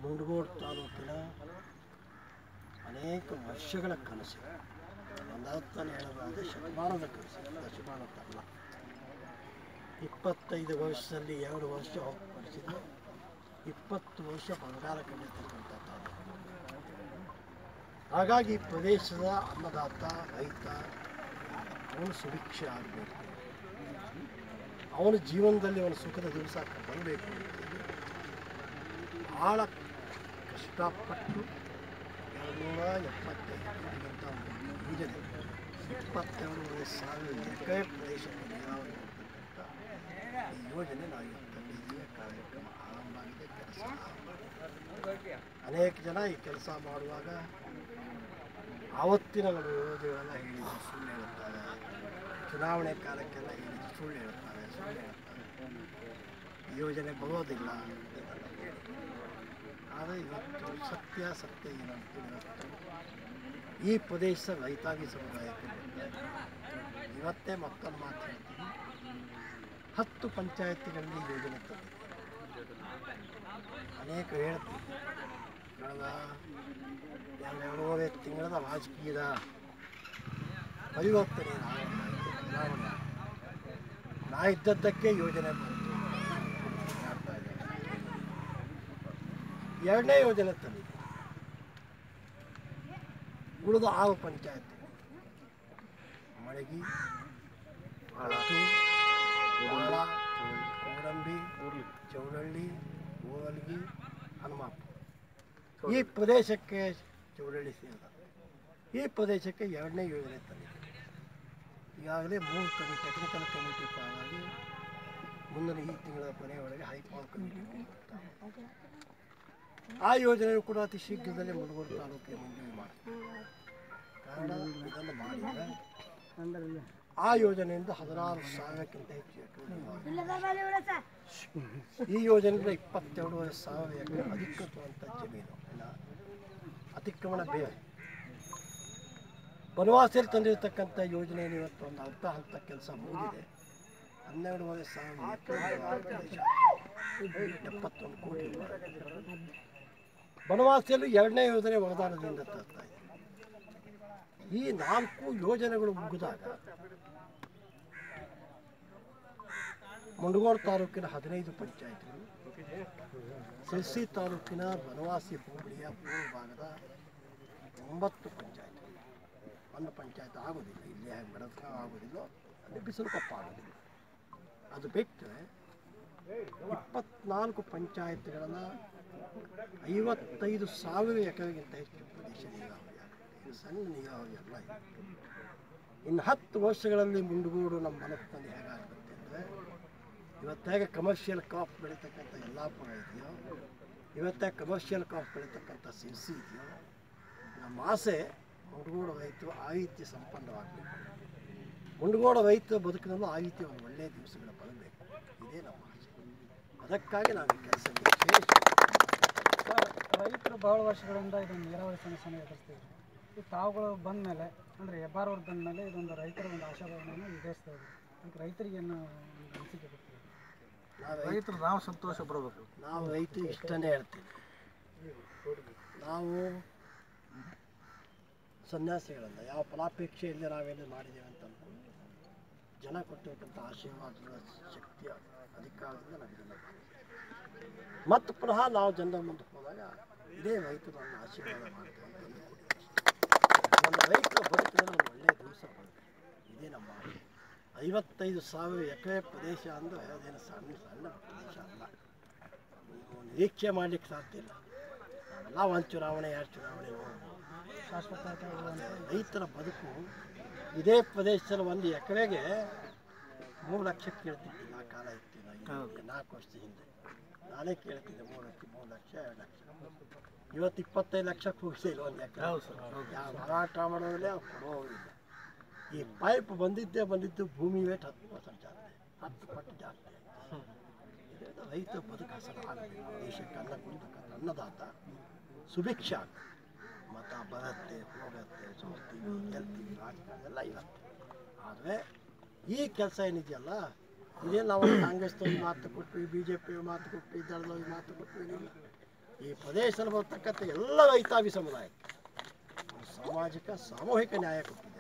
ಮುಂಡಗೋಡು ತಾಲೂಕಿನ ಅನೇಕ ವರ್ಷಗಳ ಕನಸು ಒಂದಾಗ್ತಾನೆ ಹೇಳಬಾರ್ದು ಶತಮಾನದ ಕನಸು ದಶಮಾನದ್ದಲ್ಲ ಇಪ್ಪತ್ತೈದು ವರ್ಷದಲ್ಲಿ ಎರಡು ವರ್ಷ ಹೊರತುಪಡಿಸಿದ್ರೆ ಇಪ್ಪತ್ತು ವರ್ಷ ಬಂಗಾರ ಕಂಡಿರ್ತಕ್ಕಂಥ ತಾಲೂಕು ಹಾಗಾಗಿ ಈ ಪ್ರದೇಶದ ಅನ್ನದಾತ ರೈತ ಅವನು ಸುಭಿಕ್ಷೆ ಆಗಬೇಕು ಅವನ ಜೀವನದಲ್ಲಿ ಅವನ ಸುಖದ ದಿವಸ ಬರಬೇಕು ಭಾಳ ಕಷ್ಟಪಟ್ಟು ಎರಡುನೂರ ಎಪ್ಪತ್ತೈದಕ್ಕಿಂತ ಒಂದು ಯೋಜನೆ ಇಪ್ಪತ್ತೆರಡೂವರೆ ಸಾವಿರ ಎಕರೆ ಪ್ರದೇಶಕ್ಕೆ ನೀರಾವರಿ ಕೊಡ್ತಕ್ಕಂಥ ಈ ಯೋಜನೆ ನಾವು ಇವತ್ತು ತಂದಿದ್ದೀವಿ ಕಾರ್ಯಕ್ರಮ ಆರಂಭ ಆಗಿದೆ ಕೆಲಸ ಅನೇಕ ಜನ ಈ ಕೆಲಸ ಮಾಡುವಾಗ ಆವತ್ತಿನ ನಮ್ಮ ಯೋಜನೆಗಳೆಲ್ಲ ಹೇಳಿದ್ರು ಸುಳ್ಳು ಹೇಳುತ್ತಾರೆ ಚುನಾವಣೆ ಕಾಲಕ್ಕೆಲ್ಲ ಹೇಳಿದ್ರು ಸುಳ್ಳು ಹೇಳ್ತಾರೆ ಸುಳ್ಳು ಹೇಳ್ತಾರೆ ಈ ಯೋಜನೆ ಬರೋದಿಲ್ಲ ಆದರೆ ಇವತ್ತು ಸತ್ಯ ಸತ್ಯ ಏನಂತ ಇವತ್ತು ಈ ಪ್ರದೇಶ ರೈತಾಂಗಿ ಸಮುದಾಯಕ್ಕೆ ಬಂದಿದೆ. ಇವತ್ತೇ ಮತ್ತೊಂದು ಮಾತು ಹೇಳ್ತೀನಿ ಹತ್ತು ಪಂಚಾಯತಿಗಳಲ್ಲಿ ಈ ಯೋಜನೆ ತಂದಿದೆ ಅನೇಕ ಹೇಳ್ತೀವಿ ಕಳೆದ ಎರಡು ಎರಡೂವರೆ ತಿಂಗಳದ ರಾಜಕೀಯದ ಪರಿವರ್ತನೆ ಆರಂಭ ಆಯಿತು, ಚುನಾವಣೆ ಆಯಿತು. ನಾ ಇದ್ದದ್ದಕ್ಕೆ ಯೋಜನೆ ಬಂತು ಮಾಡ್ತಾ ಇದ್ದಾರೆ. ಎರಡನೇ ಯೋಜನೆ ತಂದಿದೆ ಉಳಿದ ಆರು ಪಂಚಾಯತ್ ಮಳಗಿ ಅಳತು ಬಾಳ ಕೋಡಂಬಿ ಚೌಡಳ್ಳಿ ಗೋವಲ್ಗಿ ಹನುಮಾಪುರ ಈ ಪ್ರದೇಶಕ್ಕೆ ಚೌಡಳ್ಳಿ ಸೇರಿದ ಈ ಪ್ರದೇಶಕ್ಕೆ ಎರಡನೇ ಯೋಜನೆ ತಂದಿದೆ ಈಗಾಗಲೇ ಮೂರು ಕಮಿಟಿ ಟೆಕ್ನಿಕಲ್ ಕಮಿಟಿ ಪಾಲಾಗಿ ಮುಂದಿನ ಈ ತಿಂಗಳ ಕೊನೆಯೊಳಗೆ ಹೈಪವರ್ ಕಮಿಟಿ ಆ ಯೋಜನೆಯು ಕೂಡ ಅತಿ ಶೀಘ್ರದಲ್ಲೇ ಮುಳುಗೋಡು ತಾಲೂಕಿಗೆ ಮಂಜೂರು ಮಾಡ್ತಾರೆ ಕಾರಣ ಇದನ್ನು ಮಾಡಿದರೆ ಆ ಯೋಜನೆಯಿಂದ ಹದಿನಾರು ಸಾವಿರಕ್ಕಿಂತ ಹೆಚ್ಚು ಎಕರೆ ಈ ಯೋಜನೆಯಿಂದ ಇಪ್ಪತ್ತೆರಡೂವರೆ ಸಾವಿರ ಎಕರೆ ಅಧಿಕೃತವಂತ ಜಮೀನು ಇನ್ನು ಅತಿಕ್ರಮಣ ಬೇರೆ ಬನವಾಸಿಯಲ್ಲಿ ತಂದಿರತಕ್ಕಂಥ ಯೋಜನೆ ಇವತ್ತು ಒಂದು ಅರ್ಧ ಹಂತ ಕೆಲಸ ಮುಗಿದಿದೆ ಹನ್ನೆರಡೂವರೆ ಸಾವಿರ ಎಕರೆ ಎಪ್ಪತ್ತೊಂದು ಕೋಟಿ ರೂಪಾಯಿ ಬನವಾಸಿಯಲ್ಲೂ ಎರಡನೇ ಯೋಜನೆ ವರದಾನದಿಂದ ತರ್ತಾ ಇದೆ ಈ ನಾಲ್ಕು ಯೋಜನೆಗಳು ಮುಗಿದಾಗ ಮುಂಡಗೋಡು ತಾಲೂಕಿನ ಹದಿನೈದು ಪಂಚಾಯತ್ಗಳು ಸಿರ್ಸಿ ತಾಲೂಕಿನ ಬನವಾಸಿ ಹೋಬಳಿಯ ಪೂರ್ವ ಭಾಗದ ಒಂಬತ್ತು ಪಂಚಾಯತ್ಗಳು ಒಂದು ಪಂಚಾಯತ್ ಆಗೋದಿಲ್ಲ ಇಲ್ಲಿ ಹೇಗೆ ಬೆಳಕ ಆಗೋದಿಲ್ಲ ಅಲ್ಲಿ ಬಿಸಿಲು ಕಪ್ಪ ಆಗೋದಿಲ್ಲ ಅದು ಬಿಟ್ಟರೆ ಇಪ್ಪತ್ನಾಲ್ಕು ಪಂಚಾಯತ್ಗಳನ್ನು ಐವತ್ತೈದು ಸಾವಿರ ಎಕರೆಗಿಂತ ಹೆಚ್ಚು ಪ್ರದೇಶ ನೀರಾವರಿ ಆಗುತ್ತೆ ಇದು ಸಣ್ಣ ನೀರಾವರಿ ಅಲ್ಲ ಇದು ಇನ್ನು ಹತ್ತು ವರ್ಷಗಳಲ್ಲಿ ಮುಂಡಗೋಡು ನಮ್ಮ ಮನಸ್ಸಿನಲ್ಲಿ ಹೇಗಾಗುತ್ತೆ ಅಂದರೆ ಇವತ್ತು ಹೇಗೆ ಕಮರ್ಷಿಯಲ್ ಕಾಫ್ ಬೆಳೀತಕ್ಕಂಥ ಯಲ್ಲಾಪುರ ಇದೆಯೋ ಇವತ್ತೇ ಕಮರ್ಷಿಯಲ್ ಕಾಫ್ ಬೆಳೀತಕ್ಕಂಥ ಸಿರ್ಸಿ ಇದೆಯೋ ನಮ್ಮ ಆಸೆ ಮುಂಡಗೋಡು ರೈತರು ಆ ರೀತಿ ಸಂಪನ್ನವಾಗಬೇಕು ಮುಂಡಗೋಡು ರೈತರ ಬದುಕಿನಲ್ಲೂ ಆ ರೀತಿ ಒಂದು ಒಳ್ಳೆಯ ದಿವಸಗಳು ಬರಬೇಕು ಇದೇ ನಮ್ಮ ಆಸೆ ಅದಕ್ಕಾಗಿ ನಾವು ಈ ಕೆಲಸ ವಿಶೇಷ ರೈತರು ಬಹಳ ವರ್ಷಗಳಿಂದ ಇದೊಂದು ನೀರಾವರಿ ಸಮಸ್ಯೆನ ಎದುರಿಸ್ತಿದ್ರು ಈ ತಾವುಗಳು ಬಂದ ಮೇಲೆ ಅಂದರೆ ಹೆಬ್ಬಾರ್ ಅವ್ರು ಬಂದ ಮೇಲೆ ಇದೊಂದು ರೈತರ ಒಂದು ಆಶಾಭಾವನೆಯನ್ನು ಈಡೇರಿಸ್ತಾ ಇದ್ರು ಅದಕ್ಕೆ ರೈತರಿಗೆ ಏನು ಒಂದು ಅನಿಸಿಕೆ ಕೊಡ್ತೀವಿ ನಾವು ರೈತ ರೈತರು ನಾವು ಸಂತೋಷ ಪಡಬೇಕು ನಾವು ರೈತರು ಇಷ್ಟನೇ ಹೇಳ್ತೀವಿ ನಾವು ಸನ್ಯಾಸಿಗಳಲ್ಲ ಯಾವ ಫಲಾಪೇಕ್ಷೆಯಲ್ಲಿ ನಾವೇನು ಮಾಡಿದ್ದೇವೆ ಅಂತ ಅನ್ಕೊಂಡು ಜನ ಕೊಟ್ಟಿರ್ತಕ್ಕಂಥ ಆಶೀರ್ವಾದದ ಶಕ್ತಿಯ ಅಧಿಕಾರದಿಂದ ನಾವು ಇದನ್ನು ಮಾಡಿದ್ದೇವೆ ಮತ್ತು ಪುನಃ ನಾವು ಜನರ ಮುಂದೆ ಹೋದಾಗ ಇದೇ ರೈತರು ನನ್ನ ಆಶೀರ್ವಾದ ಮಾಡ್ತಾರೆ ಅಂತ ಅಂದ್ಕೊಂಡಿದ್ದೀವಿ. ನಮ್ಮ ರೈತರ ಬದುಕಿನಲ್ಲಿ ಒಂದು ಒಳ್ಳೆಯ ದಿವಸ ಬರುತ್ತೆ ಇದೇ ನಮ್ಮ ಆಶೆ ಐವತ್ತೈದು ಸಾವಿರ ಎಕರೆ ಪ್ರದೇಶ ಅಂದರೆ ಅದೇನು ಸಣ್ಣ ಸಣ್ಣ ಪ್ರದೇಶ ಅಲ್ಲ ನೀವು ನಿರೀಕ್ಷೆ ಮಾಡಲಿಕ್ಕೆ ಸಾಧ್ಯ ಇಲ್ಲ ನಾವೆಲ್ಲ ಒಂದು ಚುನಾವಣೆ ಎರಡು ಚುನಾವಣೆ ನೋಡ್ಬೋದು. ಶಾಶ್ವತ ಆದರೆ ರೈತರ ಬದುಕು ಇದೇ ಪ್ರದೇಶದಲ್ಲಿ ಒಂದು ಎಕರೆಗೆ ಮೂರು ಲಕ್ಷ ಕೇಳ್ತಿದ್ದಿಲ್ಲ ಆ ಕಾಲ ಇತ್ತು ಈಗ ನಾಲ್ಕು ವರ್ಷದ ಹಿಂದೆ ನಾನೇ ಕೇಳ್ತಿದ್ದೆ ಮೂರು ಲಕ್ಷ ಮೂರು ಲಕ್ಷ ಎರಡು ಲಕ್ಷ ಇವತ್ತು ಇಪ್ಪತ್ತೈದು ಲಕ್ಷ ಕೂಗಿಸಿಲ್ಲ ಒಂದು ಎಕರೆ ಯಾವ ಮಾರಾಟ ಮಾಡೋದ್ರಲ್ಲೇ ಅವ್ರು ಕೊಡೋರಿಲ್ಲ ಈ ಪೈಪ್ ಬಂದಿದ್ದೇ ಬಂದಿದ್ದು ಭೂಮಿ ವೇಟ್ ಹತ್ತು ಪರ್ಸೆಂಟ್ ಜಾಸ್ತಿ ಹತ್ತು ಪಟ್ಟು ಜಾಸ್ತಿ ಇದರಿಂದ ರೈತ ಬದುಕು ಹಸನ ಆಗಬೇಕು ದೇಶಕ್ಕೆ ಅನ್ನ ಕೊಡ್ತಕ್ಕಂಥ ಅನ್ನದಾತ ಸುಭಿಕ್ಷ ಆಗ್ಬೇಕು ಮತ ಬರುತ್ತೆ ಹೋಗುತ್ತೆ ಸೋಲ್ತೀವಿ ಗೆಲ್ತೀವಿ ರಾಜಕಾರಣ ಎಲ್ಲ ಇರುತ್ತೆ ಆದರೆ ಈ ಕೆಲಸ ಏನಿದೆಯಲ್ಲ ಇದೇ ನಾವು ಕಾಂಗ್ರೆಸ್ದವ್ರಿಗೆ ಮಾತು ಕೊಟ್ವಿ ಬಿ ಜೆ ಪಿ ಮಾತು ಕೊಟ್ವಿ ದಳದವ್ರಿಗೆ ಮಾತು ಕೊಟ್ವಿ ಏನಿಲ್ಲ ಈ ಪ್ರದೇಶದಲ್ಲಿ ಬರ್ತಕ್ಕಂಥ ಎಲ್ಲ ರೈತಾಪಿ ಸಮುದಾಯಕ್ಕೆ ಒಂದು ಸಾಮಾಜಿಕ ಸಾಮೂಹಿಕ ನ್ಯಾಯ ಕೊಟ್ಟಿದ್ದಾರೆ